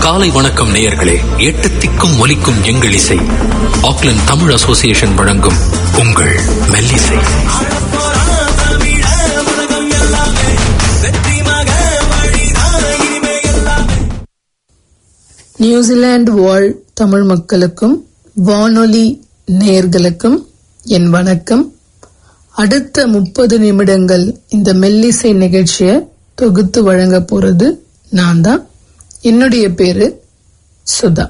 காலை வணக்கம் நேயர்களே எட்டு திக்கும் ஒலிக்கும் எங்கள் இசை ஆக்லாந்து தமிழ் அசோசியேஷன் வழங்கும் உங்கள் மெல்லிசை நியூசிலாந்து வாழ் தமிழ் மக்களுக்கும் வானொலி நேயர்களுக்கும் என் வணக்கம் அடுத்த முப்பது நிமிடங்கள் இந்த மெல்லிசை நிகழ்ச்சியை தொகுத்து வழங்க போறது நான் தான் என்னுடைய பேரு சுதா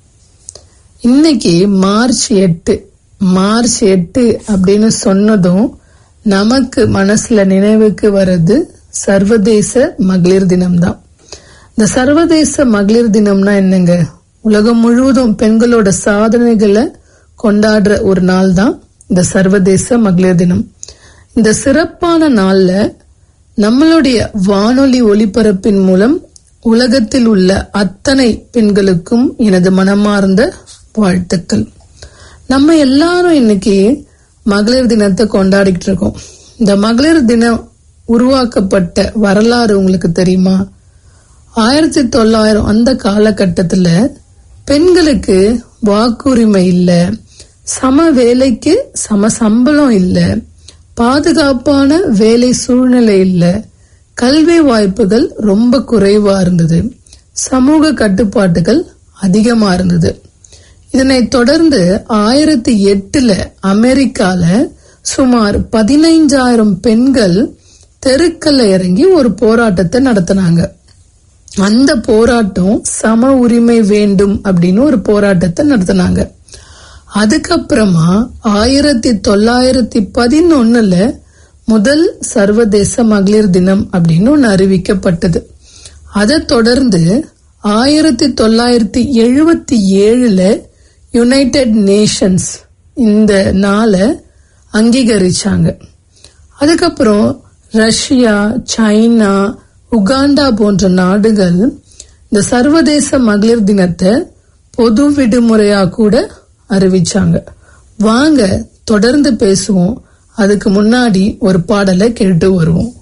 இன்னைக்கு மார்ச் எட்டு மார்ச் எட்டு அப்படின்னு சொன்னதும் நமக்கு மனசுல நினைவுக்கு வர்றது சர்வதேச மகளிர் தினம்தான் இந்த சர்வதேச மகளிர் தினம்னா என்னங்க உலகம் முழுவதும் பெண்களோட சாதனைகளை கொண்டாடுற ஒரு நாள் தான் இந்த சர்வதேச மகளிர் தினம் இந்த சிறப்பான நாள்ல நம்மளுடைய வானொலி ஒலிபரப்பின் மூலம் உலகத்தில் உள்ள அத்தனை பெண்களுக்கும் எனது மனமார்ந்த வாழ்த்துக்கள் நம்ம எல்லாரும் இன்னைக்கு மகளிர் தினத்தை கொண்டாடிட்டு இருக்கோம் இந்த மகளிர் தினம் உருவாக்கப்பட்ட வரலாறு உங்களுக்கு தெரியுமா ஆயிரத்தி தொள்ளாயிரம் அந்த காலகட்டத்துல பெண்களுக்கு வாக்குரிமை இல்ல சம வேலைக்கு சம சம்பளம் இல்ல பாதுகாப்பான வேலை சூழ்நிலை இல்ல கல்வி வாய்ப்புகள் ரொம்ப குறைவா இருந்தது சமூக கட்டுப்பாட்டுகள் அதிகமா இருந்தது இதனைத் தொடர்ந்து ஆயிரத்தி எட்டுல அமெரிக்கால சுமார் பதினைஞ்சாயிரம் பெண்கள் தெருக்கல்ல இறங்கி ஒரு போராட்டத்தை நடத்தினாங்க அந்த போராட்டம் சம உரிமை வேண்டும் அப்படின்னு ஒரு போராட்டத்தை நடத்தினாங்க அதுக்கப்புறமா ஆயிரத்தி தொள்ளாயிரத்தி பதினொன்னுல முதல் சர்வதேச மகளிர் தினம் அப்படின்னு ஒன்னு அறிவிக்கப்பட்டது அதை தொடர்ந்து ஆயிரத்தி தொள்ளாயிரத்தி எழுபத்தி ஏழுல யுனைடெட் நேஷன்ஸ் இந்த நாளை அங்கீகரிச்சாங்க அதுக்கப்புறம் ரஷ்யா சைனா உகாண்டா போன்ற நாடுகள் இந்த சர்வதேச மகளிர் தினத்தை பொது விடுமுறையா கூட அறிவிச்சாங்க வாங்க தொடர்ந்து பேசுவோம் அதுக்கு முன்னாடி ஒரு பாடலை கேட்டு வருவோம்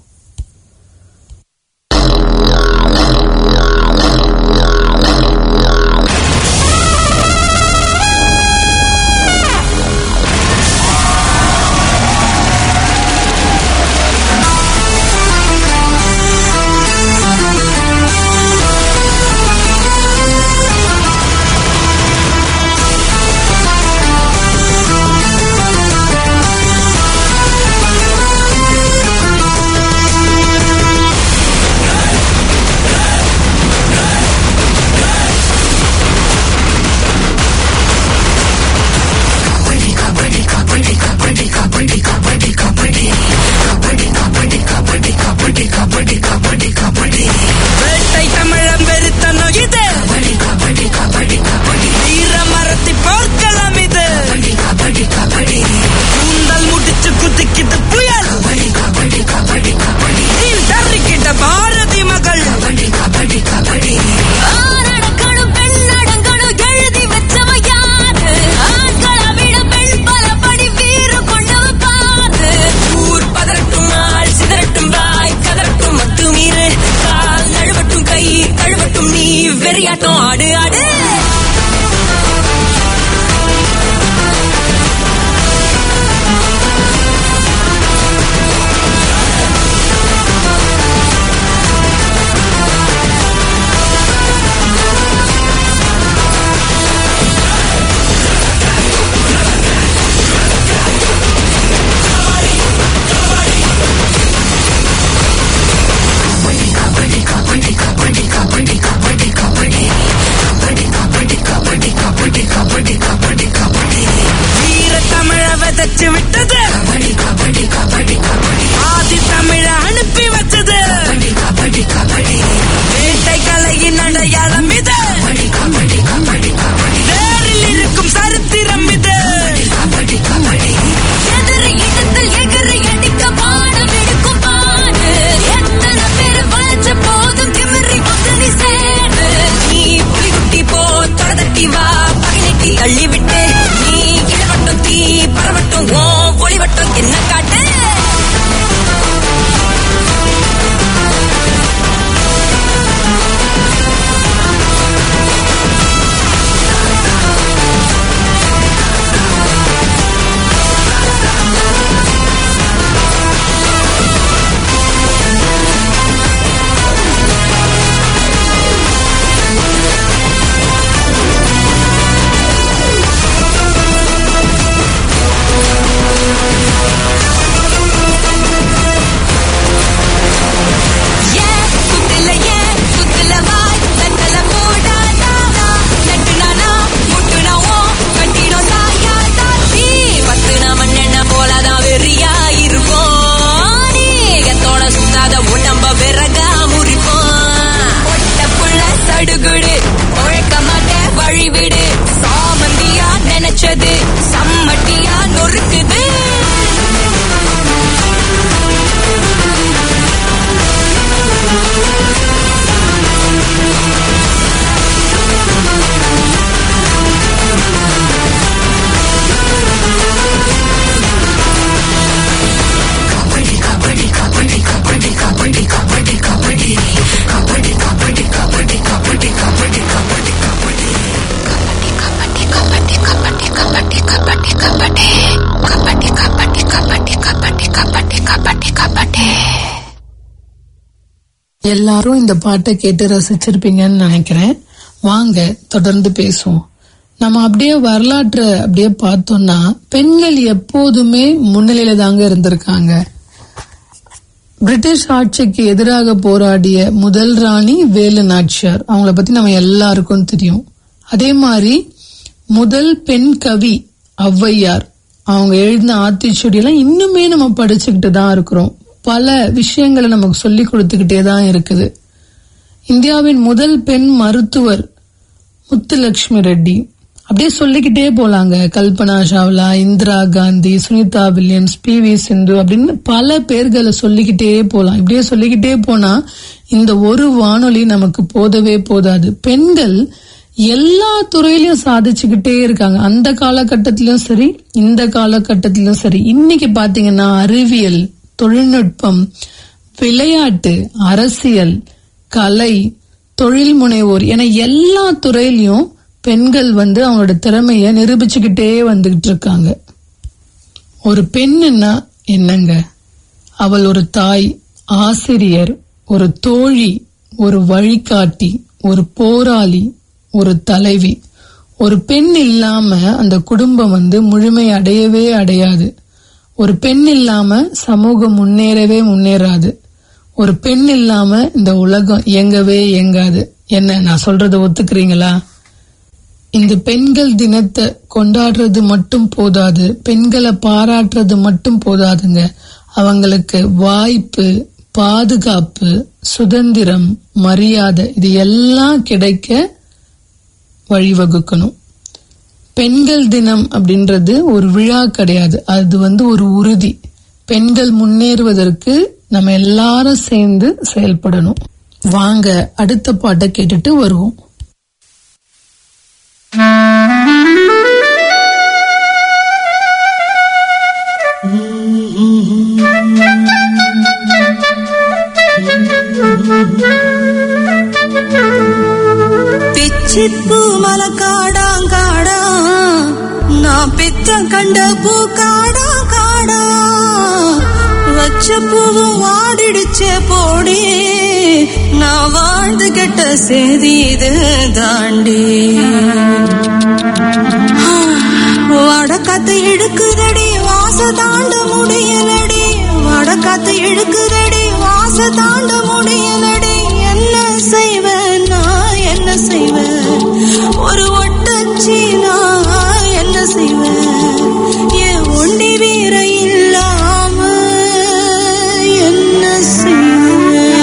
வேட்டை தமிழம் வெறுத்தனோ இது வீர மரத்தை போர்க்களம் இது கூந்தல் முடிச்சு குதிக்குது புயல் நீ தறிக்கிட்ட பாரதி மகள் ஆணடக்கணும் பெண்ணடங்கணும் எழுதி வச்சவ யாரு ஆண்களை விட பெண் பல படி வீறு கொண்டவ பாரு ஊர் பதறட்டும் ஆள் சிதறட்டும் வாய் கதறட்டும் மட்டுமீறு கால் நழுவட்டும் கை கழுவட்டும் நீ வெறியாட்டம் ஆடு ஆடு கபடி எல்லாரும் இந்த பாட்டை கேட்டு ரசிச்சிருப்பீங்கன்னு நினைக்கிறேன் வாங்க தொடர்ந்து பேசுவோம் நம்ம அப்படியே வரலாற்றை அப்படியே பார்த்தோம்னா பெண்கள் எப்போதுமே முன்னிலையில தாங்க இருந்திருக்காங்க பிரிட்டிஷ் ஆட்சிக்கு எதிராக போராடிய முதல் ராணி வேலு நாச்சியார் அவங்கள பத்தி நம்ம எல்லாருக்கும் தெரியும் அதே மாதிரி முதல் பெண் கவி ஔவையார் அவங்க எழுதின ஆத்திச்சூடியெல்லாம் இன்னுமே நம்ம படிச்சுக்கிட்டு தான் இருக்கிறோம் பல விஷயங்களை நமக்கு சொல்லி கொடுத்துக்கிட்டே தான் இருக்குது இந்தியாவின் முதல் பெண் மருத்துவர் முத்துலட்சுமி ரெட்டி அப்படியே சொல்லிக்கிட்டே போலாங்க Kalpana Chawla Indira Gandhi Sunita Williams P V Sindhu அப்படின்னு பல பேர்களை சொல்லிக்கிட்டே போலாம் இப்படியே சொல்லிக்கிட்டே போனா இந்த ஒரு வானொலி நமக்கு போதவே போதாது பெண்கள் எல்லா துறையிலயும் சாதிச்சுக்கிட்டே இருக்காங்க அந்த காலகட்டத்திலயும் சரி இந்த காலகட்டத்திலயும் சரி இன்னைக்கு பாத்தீங்கன்னா அறிவியல் தொழில்நுட்பம் விளையாட்டு அரசியல் கலை தொழில் முனைவோர் என எல்லா துறையிலயும் பெண்கள் வந்து அவங்களோட திறமைய நிரூபிச்சுக்கிட்டே வந்துகிட்டு இருக்காங்க ஒரு பெண்ணுன்னா என்னங்க அவள் ஒரு தாய் ஆசிரியர் ஒரு தோழி ஒரு வழிகாட்டி ஒரு போராளி ஒரு தலைவி ஒரு பெண் இல்லாம அந்த குடும்பம் வந்து முழுமை அடையவே அடையாது ஒரு பெண் இல்லாம சமூகம் முன்னேறவே முன்னேறாது ஒரு பெண் இல்லாம இந்த உலகம் இயங்கவே இயங்காது என்ன நான் சொல்றத ஒத்துக்கிறீங்களா இந்த பெண்கள் தினத்தை கொண்டாடுறது மட்டும் போதாது பெண்களை பாராட்டுறது மட்டும் போதாதுங்க அவங்களுக்கு வாய்ப்பு பாதுகாப்பு சுதந்திரம் மரியாதை இது எல்லாம் கிடைக்க வழிவகுக்கணும் பெண்கள் தினம் அப்படின்றது ஒரு விழா கிடையாது அது வந்து ஒரு உறுதி பெண்கள் முன்னேறுவதற்கு நம்ம எல்லாரும் சேர்ந்து செயல்படணும் வாங்க அடுத்த பாட்டை கேட்டுட்டு வருவோம் பிச்சிப்பூ மலக்காடாங் காடா நான் பித்த கண்ட பூ காடா காடா வச்ச பூவும் வாடிடுச்சே போடி நான் வாழ்ந்து கெட்ட செய்தி இது தாண்டி வடக்காத்து இழுக்குதடி வாச தாண்ட முடியலடி வடக்காத்து இழுக்குதடி வாச தாண்ட முடியலடி என்ன செய்வேன் நான் என்ன செய்வேன் ஒரு ஒட்டச்சி நான் என்ன செய்வேன் என் ஒண்டி வீர இல்லாம என்ன செய்வேன்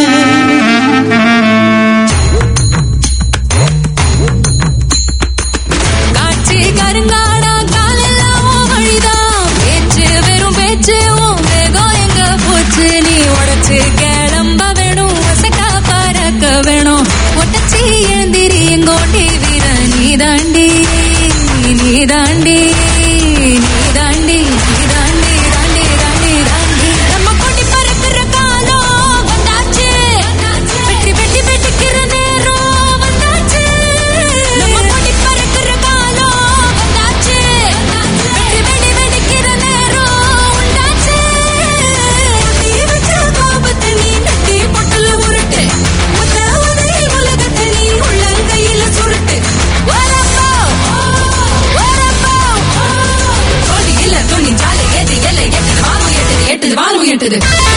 காட்சி கருங்காடா காலெல்லாம் உன் வழிதான் பேச்சு வெறும் பேச்சு உன் வேகம் எங்க போச்சு நீ உடைச்சு கிளம்ப வேணும் வசக்கா பறக்க வேணும் ஒட்டச்சி எழுந்திரி எங்கோண்டி வீர நீ தாண்டி நீ தாண்டி நீ தாண்டி நீ தாண்டி தாண்டி தாண்டி தாண்டி நம்ம கொடி பறக்கிற காலம் வந்தாச்சு வெற்றி வெட்டி வெட்டிக்கிற நேரம் வந்தாச்சு நம்ம கொடி பறக்கிற காலம் வந்தாச்சு வெற்றி வெடி வெடிக்கிற நேரம் உண்டாச்சு நீ வச்ச கோபத்தை நீ நட்டி பொட்டல உருட்டு மொத்த உதவி உலகத்தை நீ உள்ளங்கையில சுருட்டு வரப்போ வரப்போ கொடி இல்ல துணி ஜாலை ஏது எல்லை எட்டுது வானு எட்டுது எட்டுது வானு எட்டுது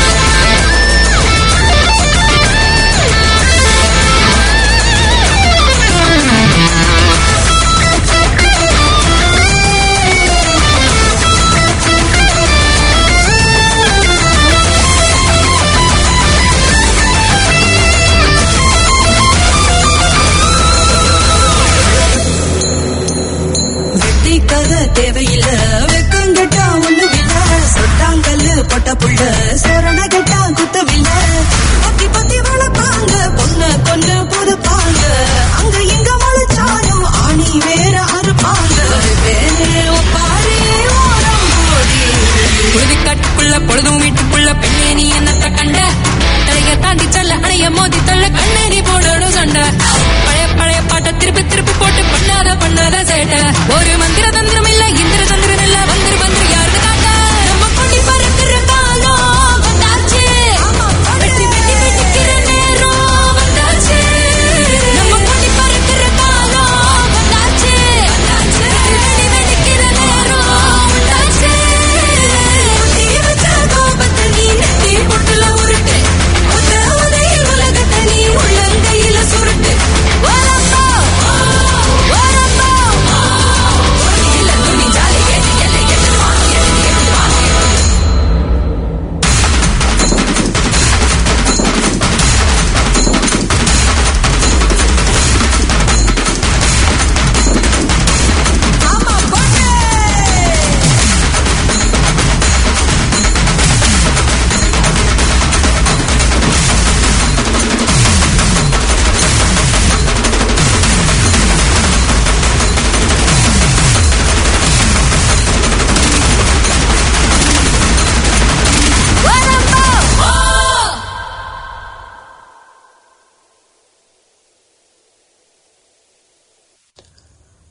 வெட்டி கதை தேவையில்ல வெக்கம் கெட்டா ஒண்ணு இல்ல சொட்டாங்கல்லு பொட்ட புள்ள சரண கெட்டா குத்தவில்ல பத்தி பத்தி வளர்ப்பாங்க பொண்ணு பொண்ணு புதுப்பாங்க அங்க இங்க முளைச்சாலும் ஆணி வேற அறுப்பாங்க வேறே ஒப்பாரி ஓரம் போடி பொழுது காட்டுக்குள்ள பொழுதும் வீட்டுக்குள்ள பெண்ணே நீ என்னத்த கண்ட தலைய தாண்டி சொல்ல அணைய மோதி தள்ள கண்ணேறி போடணும் சண்டை பழைய பழைய பாட்டை திருப்பி திருப்பி போட்டு பண்ணாத பண்ணாத சேட்டை ஒரு மந்திர தந்திரம் இல்ல இந்திர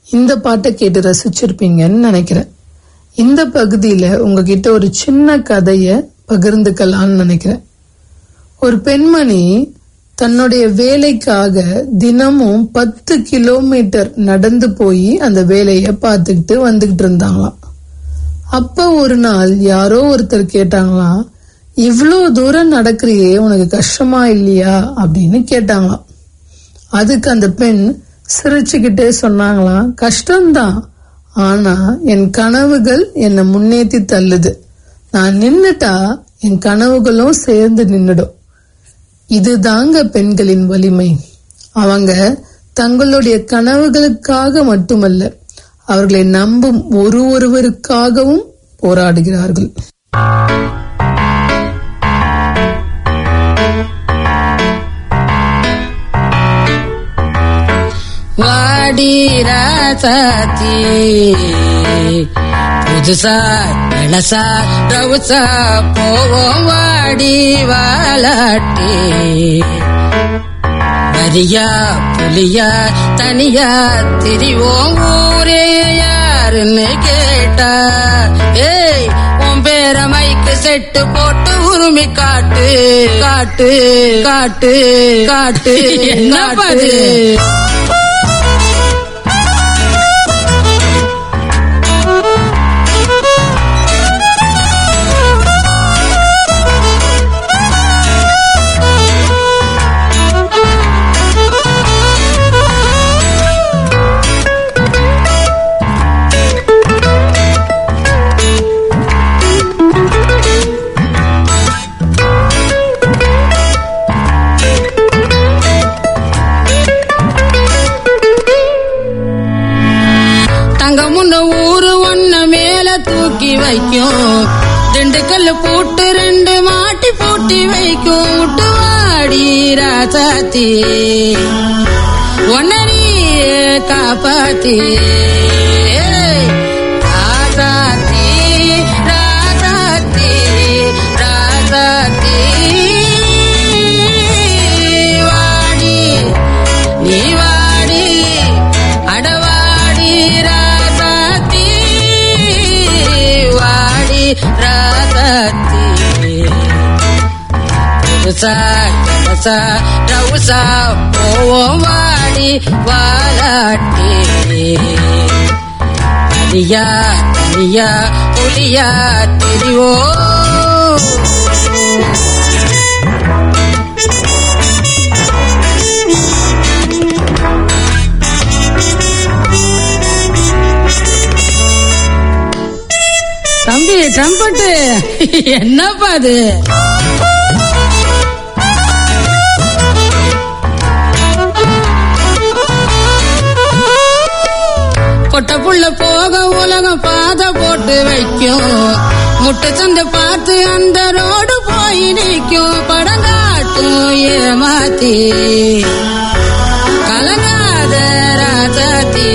இந்த பாட்டை கேட்டு ரசிச்சிருப்பீங்கன்னு நினைக்கிறேன் இந்த பகுதியில உங்ககிட்ட ஒரு சின்ன கதைய பகிர்ந்துக்கலாம்னு நினைக்கிறேன் ஒரு பெண்மணி தன்னுடைய வேலைக்காக தினமும் பத்து கிலோமீட்டர் நடந்து போய் அந்த வேலைய பார்த்துக்கிட்டு வந்துகிட்டு இருந்தாங்களாம் அப்ப ஒரு நாள் யாரோ ஒருத்தர் கேட்டாங்களாம் இவ்வளோ தூரம் நடக்கிறியே உனக்கு கஷ்டமா இல்லையா அப்படின்னு கேட்டாங்களாம் அதுக்கு அந்த பெண் சிரிச்சுக்கிட்டே சொன்னாங்களாம் கஷ்டம்தான் ஆனா என் கனவுகள் என்னை முன்னேத்தி தள்ளுது நான் நின்னுட்டா என் கனவுகளும் சேர்ந்து நின்னுடும் இதுதாங்க பெண்களின் வலிமை அவங்க தங்களுடைய கனவுகளுக்காக மட்டுமல்ல அவர்களை நம்பும் ஒரு ஒருவருக்காகவும் போராடுகிறார்கள் வாடி ராசாத்தி புதுசா இளசா ரவுசா போவோம் வாடி வாலாட்டி வரியா புலியா தனியா திரிவோம் ஊரே யாருன்னு கேட்டா ஏய் உன் பேர மைக்கு செட்டு போட்டு உரிமை காட்டு காட்டு காட்டு காட்டு என்ன பாது தங்க முன்ன ஊரு ஒன்ன மேல தூக்கி வைக்கும் திண்டுக்கல் பூட்டு ரெண்டு மாட்டி பூட்டி வைக்கும் விட்டு வாடி ராசாத்தி ஒன்ன நீ காப்பாத்தி ராசாத்தி ராசாத்தி ராசாத்தி வாடி நீ வாடி அடவாடி ராசாத்தி வாடி ராசாத்தி புதுசா கலசா ரவுசா போவோம் வாடி வாலாட்டி தனியா தனியா புலியா திரிவோம் தம்பி ட்ரம்பட்டு என்னப்பா அது பொட்ட புள்ள போக உலகம் பாத போட்டு வைக்கும் முட்டை சந்தை பார்த்து அந்த ரோடு போய் நிற்கும் படங்காட்டும் ஏமாத்தி கலங்காத ராசாத்தி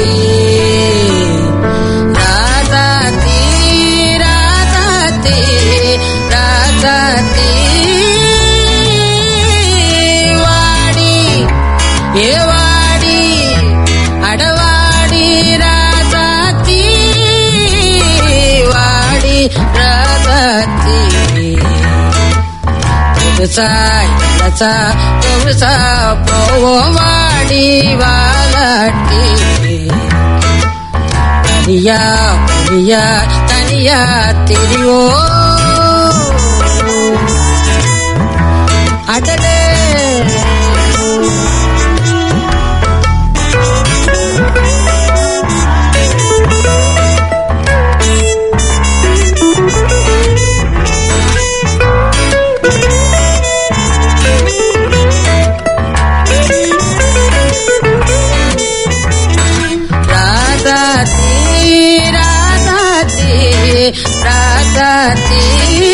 ராசாத்தி ராசாத்தி ராசாத்தி வாடி ஏ வாடி அடவாடி ராசாத்தி வாடி ராசாத்தி புதுசா இளசா புதுசா போவோம் வாடி வாலாட்டி தனியா புரியா தனியா திரியோ அடடே ராசாத்தி ராசாத்தி ராசாத்தி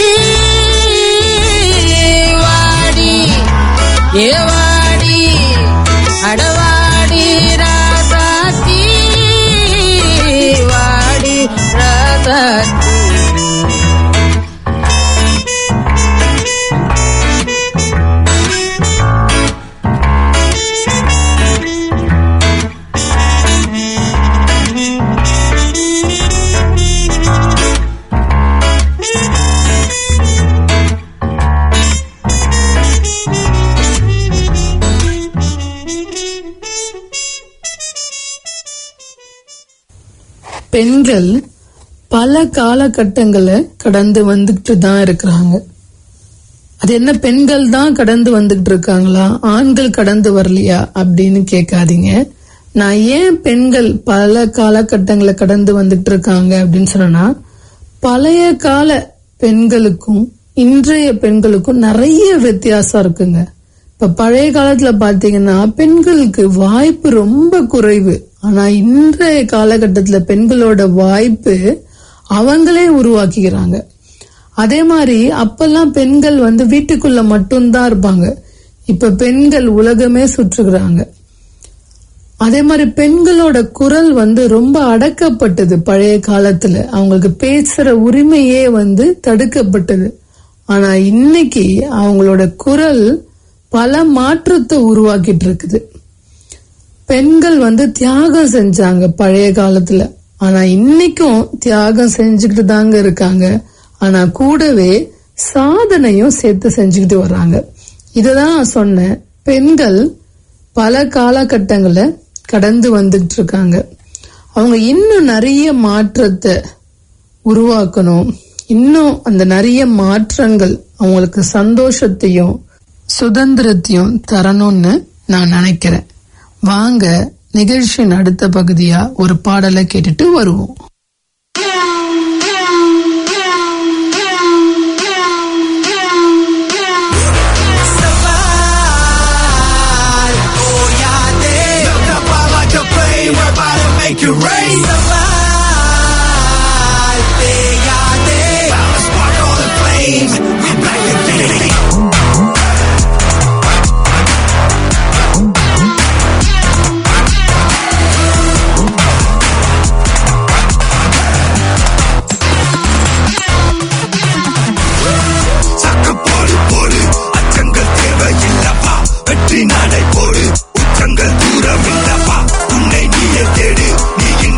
வாடி ஏ வாடி அடவாடி ராசாத்தி வாடி ராசாத்தி பெண்கள் பல காலகட்டங்களை கடந்து வந்துட்டு தான் இருக்கிறாங்க அது என்ன பெண்கள் தான் கடந்து வந்துகிட்டு இருக்காங்களா ஆண்கள் கடந்து வரலையா அப்படின்னு கேட்காதீங்க நான் ஏன் பெண்கள் பல காலகட்டங்களை கடந்து வந்துட்டு இருக்காங்க அப்படின்னு சொன்னா பழைய கால பெண்களுக்கும் இன்றைய பெண்களுக்கும் நிறைய வித்தியாசம் இருக்குங்க இப்ப பழைய காலத்துல பாத்தீங்கன்னா பெண்களுக்கு வாய்ப்பு ரொம்ப குறைவு ஆனா இன்றைய காலகட்டத்துல பெண்களோட வாய்ப்பு அவங்களே உருவாக்கிக்கிறாங்க அதே மாதிரி அப்பெல்லாம் பெண்கள் வந்து வீட்டுக்குள்ள மட்டும்தான் இருப்பாங்க இப்ப பெண்கள் உலகமே சுற்றுகிறாங்க அதே மாதிரி பெண்களோட குரல் வந்து ரொம்ப அடக்கப்பட்டது பழைய காலத்துல அவங்களுக்கு பேசுற உரிமையே வந்து தடுக்கப்பட்டது ஆனா இன்னைக்கு அவங்களோட குரல் பல மாற்றத்தை உருவாக்கிட்டு இருக்குது பெண்கள் வந்து தியாகம் செஞ்சாங்க பழைய காலத்துல ஆனா இன்னைக்கும் தியாகம் செஞ்சுக்கிட்டு தாங்க இருக்காங்க ஆனா கூடவே சாதனையும் சேர்த்து செஞ்சுக்கிட்டு வர்றாங்க இததான் நான் சொன்னேன் பெண்கள் பல காலகட்டங்களை கடந்து வந்துட்டு இருக்காங்க அவங்க இன்னும் நிறைய மாற்றத்தை உருவாக்கணும் இன்னும் அந்த நிறைய மாற்றங்கள் அவங்களுக்கு சந்தோஷத்தையும் சுதந்திரத்தையும் தரணும்னு நான் நினைக்கிறேன் வாங்க நிகழ்ச்சியின் அடுத்த பகுதியா ஒரு பாடலை கேட்டுட்டு வருவோம் Make it rain. Survive. Pégate. Vamos, spark all the flames. We back again. சக்க போடு போடு அச்சங்கள் தேவையில்லப்பா வெற்றி நடை போடு உச்சங்கள் தூரம் இல்லப்பா உன்னை நீயே தேடு நீ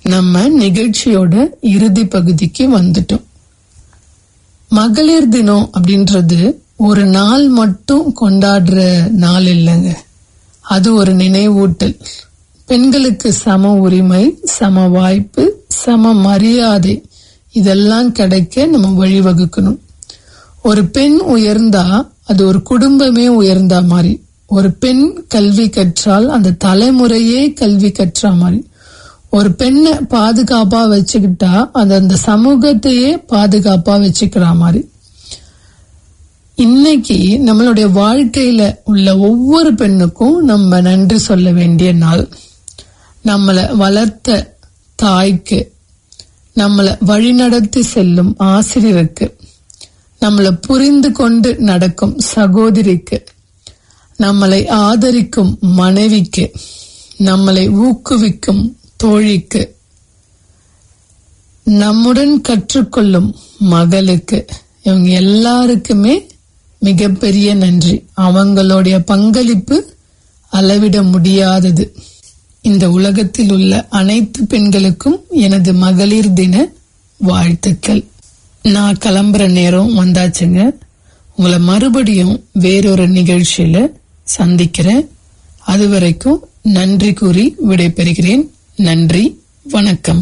நம்ம நிகழ்ச்சியோட இறுதி பகுதிக்கு வந்துட்டோம் மகளிர் தினம் அப்படின்றது ஒரு நாள் மட்டும் கொண்டாடுற நாள் இல்லைங்க அது ஒரு நினைவூட்டல் பெண்களுக்கு சம உரிமை சம வாய்ப்பு சம மரியாதை இதெல்லாம் கிடைக்க நம்ம வழிவகுக்கணும் ஒரு பெண் உயர்ந்தா அது ஒரு குடும்பமே உயர்ந்தா மாதிரி ஒரு பெண் கல்வி கற்றால் அந்த தலைமுறையே கல்வி கற்றா மாதிரி ஒரு பெண்ணை பாதுகாப்பா வச்சுக்கிட்டா அது அந்த சமூகத்தையே பாதுகாப்பா வச்சுக்கிற மாதிரி இன்னைக்கு நம்மளுடைய வாழ்க்கையில உள்ள ஒவ்வொரு பெண்ணுக்கும் நம்ம நன்றி சொல்ல வேண்டிய நாள் நம்மளை வளர்த்த தாய்க்கு நம்மளை வழிநடத்தி செல்லும் ஆசிரியருக்கு நம்மளை புரிந்து கொண்டு நடக்கும் சகோதரிக்கு நம்மளை ஆதரிக்கும் மனைவிக்கு நம்மளை ஊக்குவிக்கும் தோழிக்கு நம்முடன் கற்றுக்கொள்ளும் மகளுக்கு இவங்க எல்லாருக்குமே மிகப்பெரிய நன்றி அவங்களுடைய பங்களிப்பு அளவிட முடியாதது இந்த உலகத்தில் உள்ள அனைத்து பெண்களுக்கும் எனது மகளிர் தின வாழ்த்துக்கள் நான் கிளம்புற நேரம் வந்தாச்சுங்க உங்களை மறுபடியும் வேறொரு நிகழ்ச்சியில சந்திக்கிறேன் அது வரைக்கும் நன்றி கூறி விடைபெறுகிறேன் நன்றி வணக்கம்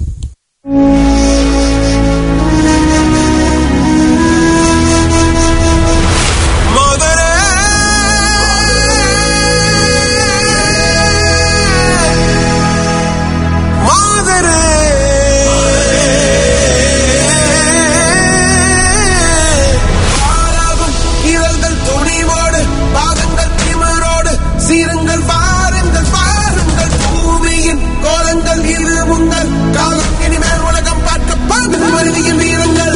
மதுரை மதுரை பாராகும் இதழ்கள் துணிவோடு பாதங்கள் திமிரோடு சீருங்கள் பாருங்கள் பாருங்கள் பூமியின் கோலங்கள் இது உங்கள் காலம் இனிமேல் உலகம் பார்க்க பார்க்க வருதியின் வீரங்கள்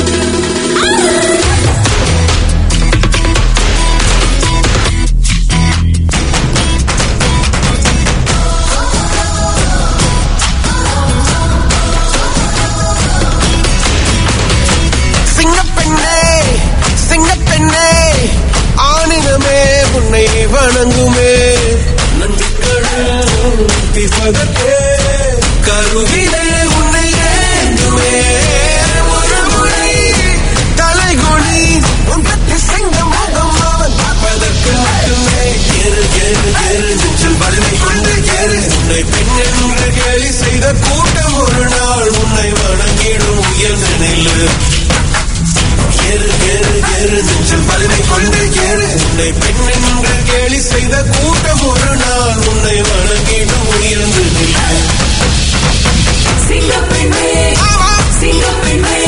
சிங்கப்பெண்ணே சிங்கப்பெண்ணே ஆணினமே உன்னை வணங்குமே நன்றிக்கடல் திசதற்கே கருவிலே உன்னை ஏந்துமே ஒரு முறை தலைகுனி உன் பற்றி சிங்க முகம் அவன் பார்ப்பதற்கு மட்டுமே எரு எரு எரு நெஞ்சில் வலிமை கொண்டு எரு உன்னை பெண் என்று கேலி செய்த கூட்டம் ஒரு நாள் உன்னை வணங்கிடும் உயர்ந்த நில்லு ஏறு ஏறு ஏறு நெஞ்சில் வலிமை கொண்டு ஏறு உன்னை பெண் என்று கேலி செய்த கூட்டம் ஒரு நாள் உன்னை வணங்கிடும் உயர்ந்து நில்லு சிங்கப்பெண்ணே சிங்கப்பெண்ணே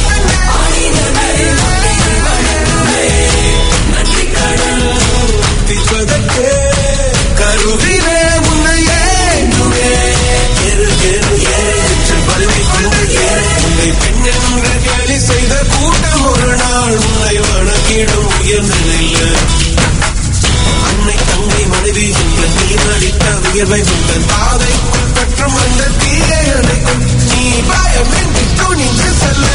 திப்பதற்கே கருவிலே உன்னை ஏந்துமே ஏறு ஏறு ஏறு நெஞ்சில் வலிமை கொண்டு ஏறு உன்னை பெண் என்று கேலி செய்த கூட்டம் ஒரு நாள் உன்னை வணங்கிடும் உயர்ந்த நில்லு அன்னை தங்கை மனைவி என்று நீ நடித்த உயர்வை உங்கள் பாதைக்குள் பற்றும் அந்த தீயை அணைக்கும் நீ பயமின்றி துணிந்து செல்ல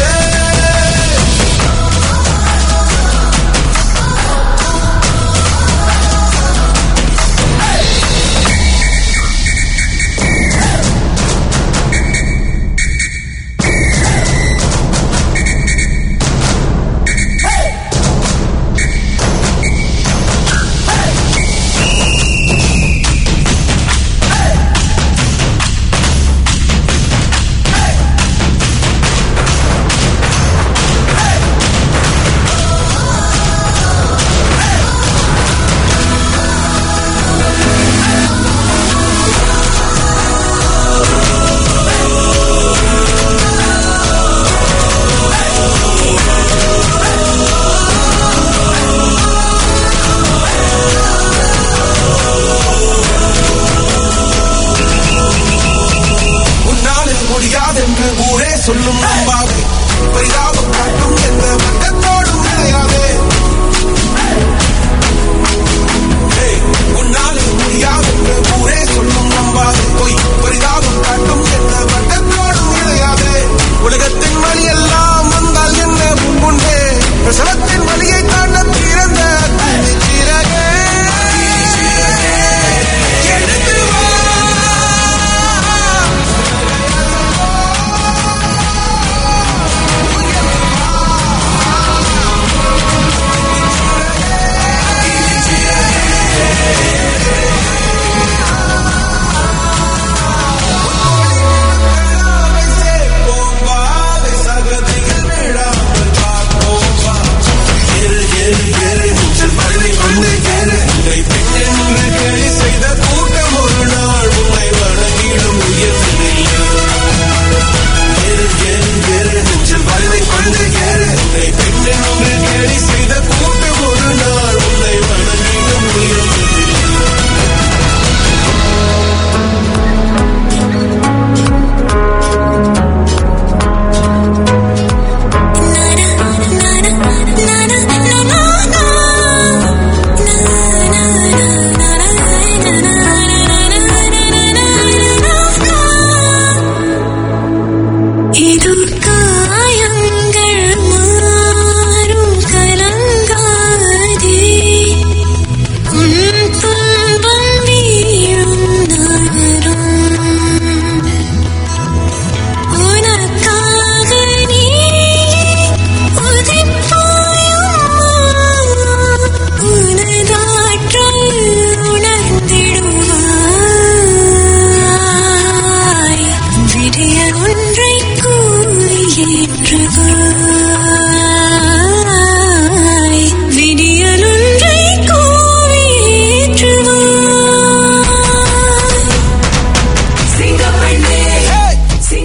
உன்னாலே முடியாதென்று ஊரே சொல்லும்